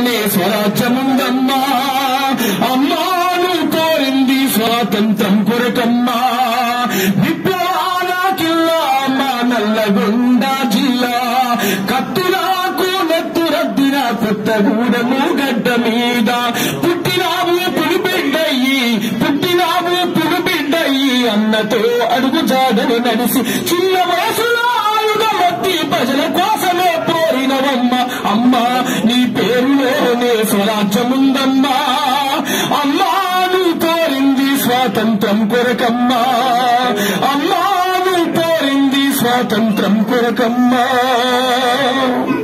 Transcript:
పేరులోనే స్వరాజ్యముందమ్మా అమ్మాను కోరింది స్వాతంత్రం కొరకమ్మా విప్లవాల కిల్లా అమ్మా నల్లగొండ జిల్లా కత్తులకు నెత్తురద్దిన కొత్తగూడెము గడ్డ మీద పుట్టినావు పులిబిడ్డయ్యి పుట్టినావు పులిబిడ్డయ్యి అన్నతో అడుగు జాడను నడిసి చిన్న వయసులో ఆయుధమత్తి ప్రజల కోసమే పోరినవమ్మ అమ్మా నీ పేరులోనే స్వరాజ్యముందమ్మా అమ్మా నువ్వు కోరింది స్వాతంత్రం కొరకమ్మా అమ్మా నువ్వు కోరింది స్వాతంత్రం కొరకమ్మా